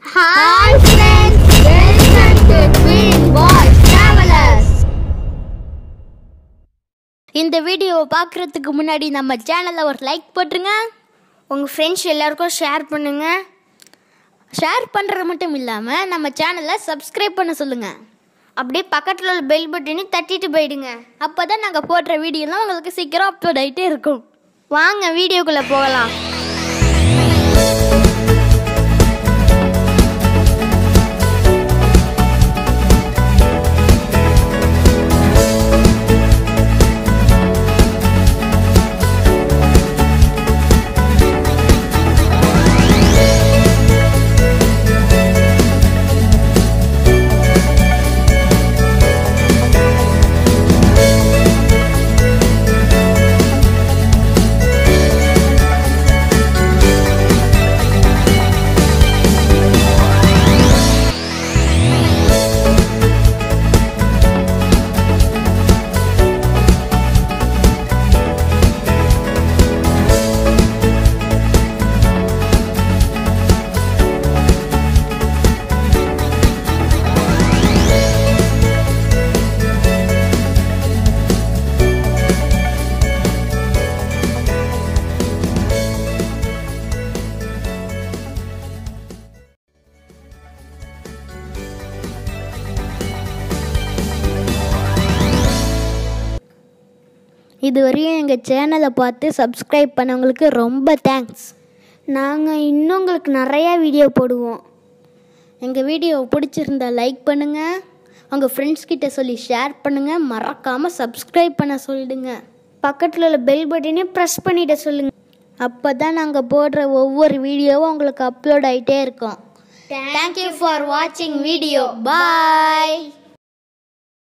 Hi friends, welcome to Twin Boys Travelers. இந்த வீடியோவை பார்க்குறதுக்கு முன்னாடி நம்ம சேனலை ஒரு லைக் போட்டுருங்க உங்கள் ஃப்ரெண்ட்ஸ் எல்லாருக்கும் ஷேர் பண்ணுங்க ஷேர் பண்ணுறது மட்டும் இல்லாமல் நம்ம சேனலை சப்ஸ்கிரைப் பண்ண சொல்லுங்கள் அப்படியே பக்கத்தில் உள்ள பெல் பட்டனையும் தட்டிட்டு போயிடுங்க அப்போ தான் நாங்கள் போடுற வீடியோலாம் உங்களுக்கு சீக்கிரம் அப்லோட் ஆகிட்டே இருக்கும் வாங்க வீடியோக்குள்ளே போகலாம் இது வரையும் எங்கள் சேனலை பார்த்து சப்ஸ்கிரைப் பண்ணவங்களுக்கு ரொம்ப தேங்க்ஸ் நாங்கள் இன்னும் உங்களுக்கு நிறையா வீடியோ போடுவோம் எங்கள் வீடியோ பிடிச்சிருந்தா லைக் பண்ணுங்கள் உங்கள் ஃப்ரெண்ட்ஸ் கிட்ட சொல்லி ஷேர் பண்ணுங்கள் மறக்காமல் சப்ஸ்கிரைப் பண்ண சொல்லிடுங்க பக்கத்தில் உள்ள பெல் பட்டனையும் ப்ரெஸ் பண்ணிட சொல்லுங்க அப்போ தான் நாங்கள் போடுற ஒவ்வொரு வீடியோவும் உங்களுக்கு அப்லோட் ஆகிட்டே இருக்கும் தேங்க்யூ ஃபார் வாட்சிங் வீடியோ பாய்